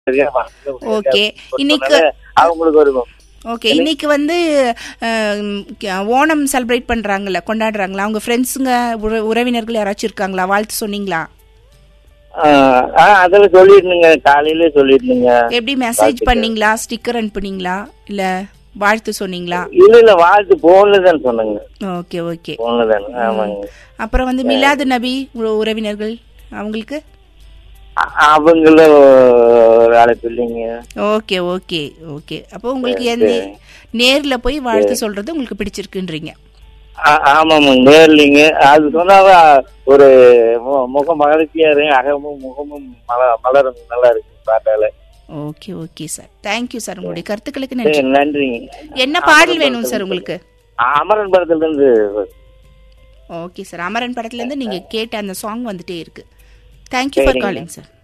சரியா மனசுல ஒரு ஓகே. ஒரு இன்னைக்கு- சொன்னாலே அவங்களுக்கு ஒரு ஓகே இன்னைக்கு வந்து அஹ், க- ஓணம் செலிப்ரேட் பண்றாங்கல்ல கொண்டாடுறாங்களா அவங்க ஃப்ரெண்ட்ஸுங்க உறவினர்கள் யாராச்சும் இருக்காங்களா வாழ்த்து சொன்னீங்களா ஆஹ் ஆஹ் அதெல்லாம் சொல்லிருந்தீங்க காலையில சொல்லிருந்தீங்க எப்படி மெசேஜ் பண்ணீங்களா ஸ்டிக்கர் அனுப்புனீங்களா இல்ல வாழ்த்து சொன்னீங்களா இல்ல இல்ல வாழ்த்து போன்ல தான் சொன்னாங்க ஓகே ஓகே போன்ல தான் ஆமாங்க அப்புறம் வந்து மிலாது நபி உ- உறவினர்கள் அவங்களுக்கு அ- அவங்கள ஒரு அழைப்பு இல்லைங்க ஓகே ஓகே ஓகே அப்போ உங்களுக்கு எந்த நேர்ல போய் வாழ்த்து சொல்றது உங்களுக்கு பிடிச்சிருக்குன்றீங்க ஆ- ஆமாமாங்க நேர்லிங்க அது சொன்னாவே ஒரு மு- முகம் மகிழ்ச்சியா இருக்கு அகமும் முகமும் மல மலரும் நல்லா இருக்கு பாட்டால okay okay sir thank you sir உங்களுடைய கருத்துக்களுக்கு நன்றி சரி, நன்றிங்க என்ன பாடல் வேணும் சார் உங்களுக்கு அமரன் படத்துல இருந்து ஓகே சார் அமரன் படத்துல இருந்து நீங்க கேட்ட அந்த சாங் வந்துட்டே இருக்கு தேங்க்யூ ஃபார் சரிங்க. Calling sir